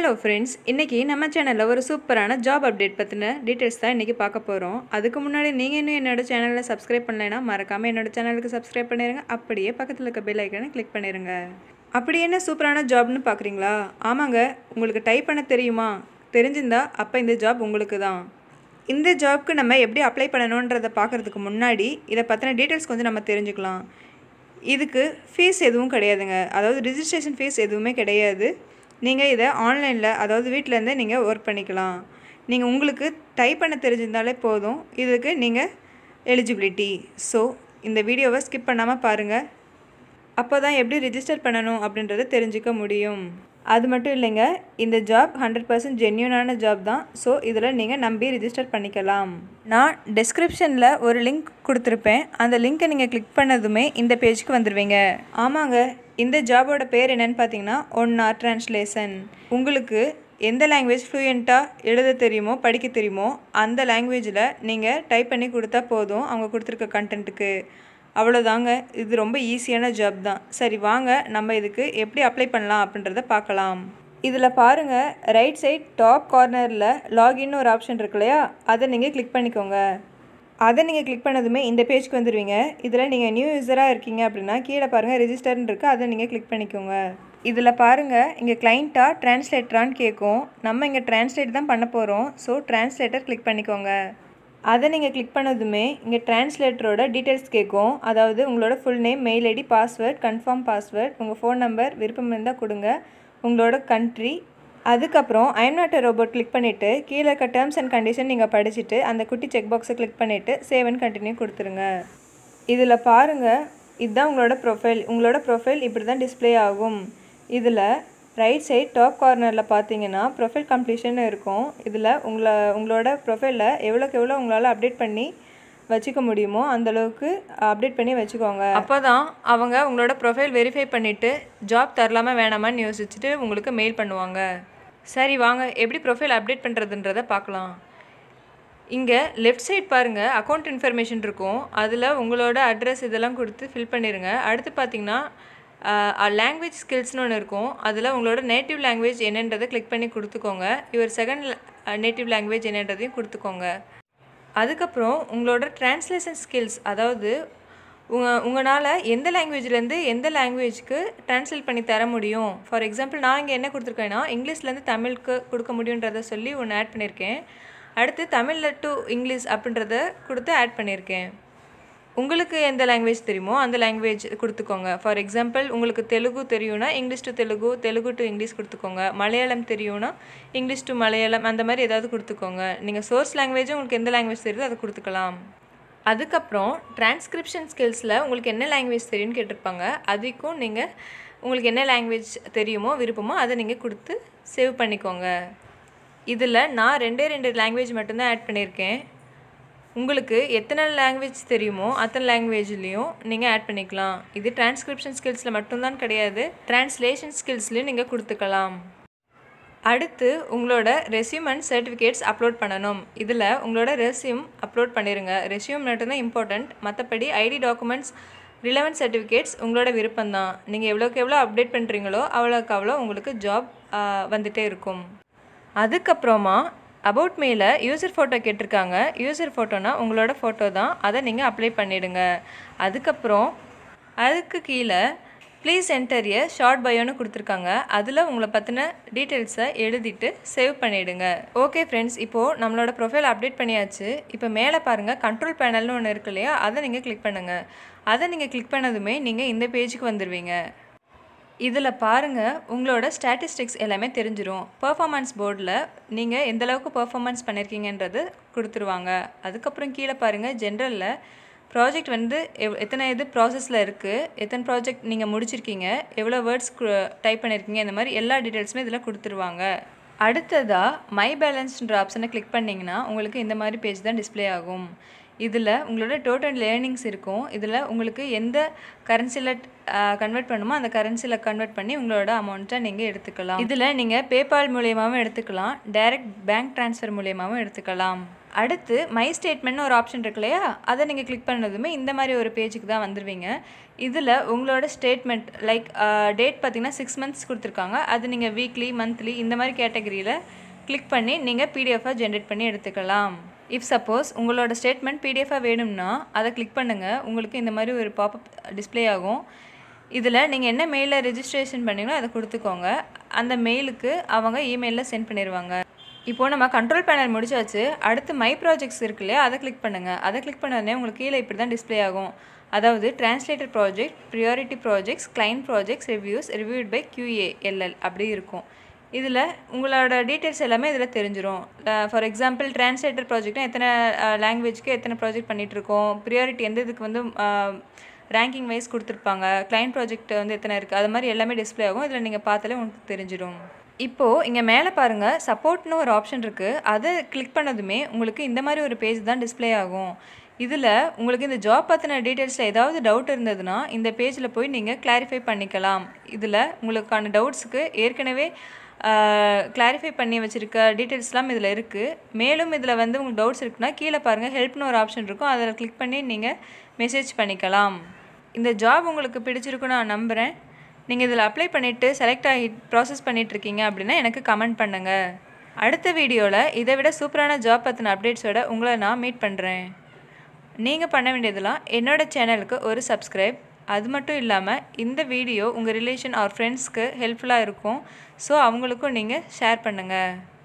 hello friends இன்றைக்கி நம்ம சேனலில் ஒரு சூப்பரான ஜாப் அப்டேட் பற்றின டீட்டெயில்ஸ் தான் இன்றைக்கி பார்க்க போகிறோம் அதுக்கு முன்னாடி நீங்கள் இன்னும் என்னோட சேனலில் சப்ஸ்கிரைப் பண்ணலைன்னா மறக்காமல் என்னோட சேனலுக்கு சப்ஸ்கிரைப் பண்ணிடுங்க அப்படியே பக்கத்தில் இருக்க பெல் ஐக்கனை கிளிக் பண்ணிடுங்க அப்படி என்ன சூப்பரான ஜாப்னு பார்க்குறீங்களா ஆமாங்க உங்களுக்கு டைப் பண்ண தெரியுமா தெரிஞ்சிருந்தா அப்போ இந்த ஜாப் உங்களுக்கு தான் இந்த ஜாப்க்கு நம்ம எப்படி அப்ளை பண்ணணுன்றதை பார்க்குறதுக்கு முன்னாடி இதை பற்றின டீட்டெயில்ஸ் கொஞ்சம் நம்ம தெரிஞ்சுக்கலாம் இதுக்கு ஃபீஸ் எதுவும் கிடையாதுங்க அதாவது ரிஜிஸ்ட்ரேஷன் ஃபீஸ் எதுவுமே கிடையாது நீங்கள் இதை ஆன்லைனில் அதாவது வீட்டிலேருந்தே நீங்கள் ஒர்க் பண்ணிக்கலாம் நீங்கள் உங்களுக்கு டைப் பண்ண தெரிஞ்சிருந்தாலே போதும் இதுக்கு நீங்கள் எலிஜிபிலிட்டி ஸோ இந்த வீடியோவை ஸ்கிப் பண்ணாமல் பாருங்கள் அப்போ தான் எப்படி ரிஜிஸ்டர் பண்ணணும் அப்படின்றத தெரிஞ்சுக்க முடியும் அது மட்டும் இல்லைங்க இந்த ஜாப் ஹண்ட்ரட் பர்சன்ட் ஜென்யூனான ஜாப் தான் ஸோ இதில் நீங்கள் நம்பி ரிஜிஸ்டர் பண்ணிக்கலாம் நான் டெஸ்கிரிப்ஷனில் ஒரு லிங்க் கொடுத்துருப்பேன் அந்த லிங்க்கை நீங்கள் கிளிக் பண்ணதுமே இந்த பேஜுக்கு வந்துடுவீங்க ஆமாங்க இந்த ஜாபோட பேர் என்னன்னு பார்த்தீங்கன்னா ஒன் ஆர் ட்ரான்ஸ்லேஷன் உங்களுக்கு எந்த லாங்குவேஜ் ஃப்ளூயண்ட்டாக எழுத தெரியுமோ படிக்க தெரியுமோ அந்த லாங்குவேஜில் நீங்கள் டைப் பண்ணி கொடுத்தா போதும் அவங்க கொடுத்துருக்க கண்டென்ட்டுக்கு அவ்வளோதாங்க இது ரொம்ப ஈஸியான ஜாப் தான் சரி வாங்க நம்ம இதுக்கு எப்படி அப்ளை பண்ணலாம் அப்படின்றத பார்க்கலாம் இதில் பாருங்கள் ரைட் சைட் டாப் கார்னரில் லாகின்னு ஒரு ஆப்ஷன் இருக்கு இல்லையா அதை நீங்கள் கிளிக் பண்ணிக்கோங்க அதை நீங்கள் கிளிக் பண்ணதுமே இந்த பேஜ்க்கு வந்துடுவீங்க இதில் நீங்கள் நியூ யூஸராக இருக்கீங்க அப்படின்னா கீழே பாருங்கள் ரெஜிஸ்டர்னு இருக்குது அதை நீங்கள் கிளிக் பண்ணிக்கோங்க இதில் பாருங்கள் இங்கே கிளைண்ட்டா டிரான்ஸ்லேட்டரான்னு கேட்கும் நம்ம இங்கே டிரான்ஸ்லேட் தான் பண்ண போகிறோம் ஸோ டிரான்ஸ்லேட்டர் கிளிக் பண்ணிக்கோங்க அதை நீங்கள் கிளிக் பண்ணதுமே இங்கே டிரான்ஸ்லேட்டரோட டீட்டெயில்ஸ் கேட்கும் அதாவது உங்களோட full name mail ID password confirm password உங்கள் ஃபோன் நம்பர் விருப்பம் இருந்தால் கொடுங்க உங்களோட கண்ட்ரி அதுக்கப்புறம் ஐம் நாட் ரோபோட் கிளிக் பண்ணிவிட்டு கீழே இருக்க டேர்ம்ஸ் அண்ட் கண்டிஷன் நீங்கள் படிச்சுட்டு அந்த குட்டி செக் பாக்ஸை கிளிக் பண்ணிவிட்டு சேவ் அண்ட் கண்டினியூ கொடுத்துருங்க இதில் பாருங்கள் இதுதான் உங்களோட ப்ரொஃபைல் உங்களோட ப்ரொஃபைல் இப்படி தான் டிஸ்ப்ளே ஆகும் இதில் ரைட் சைட் டாப் கார்னரில் பார்த்தீங்கன்னா ப்ரொஃபைல் கம்ப்ளீஷன் இருக்கும் இதில் உங்களை உங்களோட ப்ரொஃபைலில் எவ்வளோக்கு எவ்வளோ உங்களால் அப்டேட் பண்ணி வச்சுக்க முடியுமோ அந்தளவுக்கு அப்டேட் பண்ணி வச்சுக்கோங்க அப்போ தான் அவங்க உங்களோட ப்ரொஃபைல் வெரிஃபை பண்ணிவிட்டு ஜாப் தரலாமா வேணாமான்னு யோசிச்சுட்டு உங்களுக்கு மெயில் பண்ணுவாங்க சரி வாங்க எப்படி ப்ரொஃபைல் அப்டேட் பண்ணுறதுன்றதை பார்க்கலாம் இங்கே லெஃப்ட் சைட் பாருங்கள் அக்கௌண்ட் இன்ஃபர்மேஷன் இருக்கும் அதில் உங்களோட அட்ரஸ் இதெல்லாம் கொடுத்து ஃபில் பண்ணிடுங்க அடுத்து பார்த்தீங்கன்னா லாங்குவேஜ் ஸ்கில்ஸ்னு ஒன்று இருக்கும் அதில் உங்களோட நேட்டிவ் லாங்குவேஜ் என்னன்றதை கிளிக் பண்ணி கொடுத்துக்கோங்க யுவர் செகண்ட் நேட்டிவ் லாங்குவேஜ் என்னன்றதையும் கொடுத்துக்கோங்க அதுக்கப்புறம் உங்களோட ட்ரான்ஸ்லேஷன் ஸ்கில்ஸ் அதாவது உங்கள் உங்களால் எந்த லாங்குவேஜ்லேருந்து எந்த லாங்குவேஜ்க்கு ட்ரான்ஸ்லேட் பண்ணி தர முடியும் ஃபார் எக்ஸாம்பிள் நான் இங்கே என்ன கொடுத்துருக்கேன்னா இங்கிலீஷ்லேருந்து தமிழுக்கு கொடுக்க முடியுன்றதை சொல்லி ஒன்று ஆட் பண்ணியிருக்கேன் அடுத்து தமிழில் டு இங்கிலீஷ் அப்படின்றத கொடுத்து ஆட் பண்ணியிருக்கேன் உங்களுக்கு எந்த லாங்குவேஜ் தெரியுமோ அந்த லாங்குவேஜ் கொடுத்துக்கோங்க ஃபார் எக்ஸாம்பிள் உங்களுக்கு தெலுங்கு தெரியும்னா English to Telugu Telugu to English கொடுத்துக்கோங்க மலையாளம் தெரியும்னா இங்கிலீஷ் டு மலையாளம் அந்த மாதிரி ஏதாவது கொடுத்துக்கோங்க நீங்கள் சோர்ஸ் லாங்குவேஜும் உங்களுக்கு எந்த லாங்குவேஜ் தெரியுதோ அதை கொடுத்துக்கலாம் அதுக்கப்புறம் டிரான்ஸ்கிரிப்ஷன் ஸ்கில்ஸில் உங்களுக்கு என்ன லாங்குவேஜ் தெரியும்னு கேட்டிருப்பாங்க அதுக்கும் நீங்கள் உங்களுக்கு என்ன லாங்குவேஜ் தெரியுமோ விருப்பமோ அதை நீங்கள் கொடுத்து சேவ் பண்ணிக்கோங்க இதில் நான் ரெண்டே ரெண்டு லாங்குவேஜ் மட்டும்தான் ஆட் பண்ணியிருக்கேன் உங்களுக்கு எத்தனை லாங்குவேஜ் தெரியுமோ அத்தனை லாங்குவேஜ்லேயும் நீங்கள் ஆட் பண்ணிக்கலாம் இது டிரான்ஸ்கிரிப்ஷன் ஸ்கில்ஸில் மட்டும்தான் கிடையாது டிரான்ஸ்லேஷன் ஸ்கில்ஸ்லையும் நீங்கள் கொடுத்துக்கலாம் அடுத்து உங்களோட ரெஸ்யூம் அண்ட் சர்டிஃபிகேட்ஸ் அப்லோட் பண்ணணும் இதில் உங்களோட ரெஸ்யூம் அப்லோட் பண்ணிடுங்க ரெஸ்யூம் மட்டும்தான் இம்பார்ட்டண்ட் மற்றபடி ஐடி டாக்குமெண்ட்ஸ் ரிலவெண்ட் சர்டிஃபிகேட்ஸ் உங்களோட விருப்பம் தான் நீங்கள் எவ்வளோக்கு எவ்வளோ அப்டேட் பண்ணுறீங்களோ அவ்வளோக்கு அவ்வளோ உங்களுக்கு ஜாப் வந்துகிட்டே இருக்கும் அதுக்கப்புறமா அபவுட் மேல யூசர் ஃபோட்டோ கேட்டிருக்காங்க யூசர் ஃபோட்டோனா உங்களோட ஃபோட்டோ தான் அதை நீங்கள் அப்ளை பண்ணிவிடுங்க அதுக்கப்புறம் அதுக்கு கீழே ப்ளீஸ் என்டர் எ ஷார்ட் பயோன்னு கொடுத்துருக்காங்க அதில் உங்களை பற்றின டீட்டெயில்ஸை எழுதிட்டு சேவ் பண்ணிவிடுங்க ஓகே ஃப்ரெண்ட்ஸ் இப்போது நம்மளோட ப்ரொஃபைல் அப்டேட் பண்ணியாச்சு இப்போ மேலே பாருங்கள் கண்ட்ரோல் பேனல்னு ஒன்று இருக்கு இல்லையா அதை நீங்கள் கிளிக் பண்ணுங்கள் அதை நீங்கள் கிளிக் பண்ணதுமே நீங்கள் இந்த பேஜுக்கு வந்துடுவீங்க இதில் பாருங்கள் உங்களோட ஸ்டாட்டிஸ்டிக்ஸ் எல்லாமே தெரிஞ்சிரும் பர்ஃபாமன்ஸ் போர்டில் நீங்கள் எந்த அளவுக்கு பர்ஃபாமன்ஸ் பண்ணியிருக்கீங்கன்றது கொடுத்துருவாங்க அதுக்கப்புறம் கீழே பாருங்கள் ஜென்ரலில் ப்ராஜெக்ட் வந்து எவ் எத்தனை இது ப்ராசஸில் இருக்குது எத்தனை ப்ராஜெக்ட் நீங்கள் முடிச்சிருக்கீங்க எவ்வளோ வேர்ட்ஸ் டைப் பண்ணியிருக்கீங்க இந்த மாதிரி எல்லா டீட்டெயில்ஸுமே இதில் கொடுத்துருவாங்க அடுத்ததாக மை பேலன்ஸ்ன்ற ஆப்ஷனை கிளிக் பண்ணிங்கன்னா உங்களுக்கு இந்த மாதிரி பேஜ் தான் டிஸ்பிளே ஆகும் இதில் உங்களோட டோட்டல் லேர்னிங்ஸ் இருக்கும் இதில் உங்களுக்கு எந்த கரன்சியில் கன்வெர்ட் பண்ணுமோ அந்த கரன்சியில் கன்வெர்ட் பண்ணி உங்களோட அமௌண்ட்டை நீங்கள் எடுத்துக்கலாம் இதில் நீங்கள் பேபால் மூலியமாகவும் எடுத்துக்கலாம் டைரக்ட் பேங்க் ட்ரான்ஸ்ஃபர் மூலியமாகவும் எடுத்துக்கலாம் அடுத்து மை ஸ்டேட்மெண்ட்னு ஒரு ஆப்ஷன் இருக்கு இல்லையா அதை நீங்கள் கிளிக் பண்ணதுமே இந்த மாதிரி ஒரு பேஜுக்கு தான் வந்துடுவீங்க இதில் உங்களோட ஸ்டேட்மெண்ட் லைக் டேட் பார்த்தீங்கன்னா சிக்ஸ் மந்த்ஸ் கொடுத்துருக்காங்க அது நீங்கள் வீக்லி மந்த்லி இந்த மாதிரி கேட்டகரியில் கிளிக் பண்ணி நீங்கள் பிடிஎஃபாக ஜென்ரேட் பண்ணி எடுத்துக்கலாம் இஃப் சப்போஸ் உங்களோட ஸ்டேட்மெண்ட் பிடிஎஃபாக வேணும்னா அதை கிளிக் பண்ணுங்கள் உங்களுக்கு இந்த மாதிரி ஒரு பாப்அப் டிஸ்ப்ளே ஆகும் இதில் நீங்கள் என்ன மெயிலில் ரெஜிஸ்ட்ரேஷன் பண்ணீங்களோ அதை கொடுத்துக்கோங்க அந்த மெயிலுக்கு அவங்க இமெயிலில் சென்ட் பண்ணிடுவாங்க இப்போது நம்ம கண்ட்ரோல் பேனல் முடிச்சாச்சு அடுத்து மை ப்ராஜெக்ட்ஸ் இருக்கு இல்லையா அதை கிளிக் பண்ணுங்கள் அதை கிளிக் பண்ணோடனே உங்களுக்கு கீழே இப்படி தான் டிஸ்ப்ளே ஆகும் அதாவது translator project priority projects client projects reviews reviewed by QALL அப்படி இருக்கும் இதில் உங்களோட டீட்டெயில்ஸ் எல்லாமே இதில் தெரிஞ்சிரும் ஃபார் எக்ஸாம்பிள் டிரான்ஸ்லேட்டர் ப்ராஜெக்ட்னா எத்தனை லாங்குவேஜ்க்கு எத்தனை ப்ராஜெக்ட் பண்ணிகிட்ருக்கோம் ப்ரியாரிட்டி எந்த இதுக்கு வந்து ரேங்கிங் வைஸ் கொடுத்துருப்பாங்க கிளைண்ட் ப்ராஜெக்ட் வந்து எத்தனை இருக்குது அது மாதிரி எல்லாமே டிஸ்ப்ளே ஆகும் இதில் நீங்கள் பார்த்தாலே உங்களுக்கு தெரிஞ்சிடும் இப்போது இங்கே மேலே பாருங்கள் சப்போர்ட்னு ஒரு ஆப்ஷன் இருக்குது அதை கிளிக் பண்ணதுமே உங்களுக்கு இந்த மாதிரி ஒரு பேஜ் தான் டிஸ்ப்ளே ஆகும் இதில் உங்களுக்கு இந்த ஜாப் பற்றின டீட்டெயில்ஸில் ஏதாவது டவுட் இருந்ததுன்னா இந்த பேஜில் போய் நீங்கள் கிளாரிஃபை பண்ணிக்கலாம் இதில் உங்களுக்கான டவுட்ஸுக்கு ஏற்கனவே கிளாரிஃபை பண்ணி வச்சுருக்க டீட்டெயில்ஸ்லாம் இதில் இருக்குது மேலும் இதில் வந்து உங்களுக்கு டவுட்ஸ் இருக்குன்னா கீழே பாருங்கள் ஹெல்ப்னு ஒரு ஆப்ஷன் இருக்கும் அதில் கிளிக் பண்ணி நீங்கள் மெசேஜ் பண்ணிக்கலாம் இந்த ஜாப் உங்களுக்கு பிடிச்சிருக்குன்னு நான் நம்புகிறேன் நீங்கள் இதில் அப்ளை பண்ணிவிட்டு செலக்ட் ஆகி ப்ராசஸ் பண்ணிகிட்ருக்கீங்க அப்படின்னா எனக்கு கமெண்ட் பண்ணுங்கள் அடுத்த வீடியோவில் இதை விட சூப்பரான ஜாப் பற்றின அப்டேட்ஸோட உங்களை நான் மீட் பண்ணுறேன் நீங்கள் பண்ண வேண்டியதெல்லாம் என்னோடய சேனலுக்கு ஒரு சப்ஸ்கிரைப் அது மட்டும் இல்லாமல் இந்த வீடியோ உங்கள் ரிலேஷன் ஆர் ஃப்ரெண்ட்ஸ்க்கு ஹெல்ப்ஃபுல்லாக இருக்கும் ஸோ அவங்களுக்கும் நீங்கள் ஷேர் பண்ணுங்கள்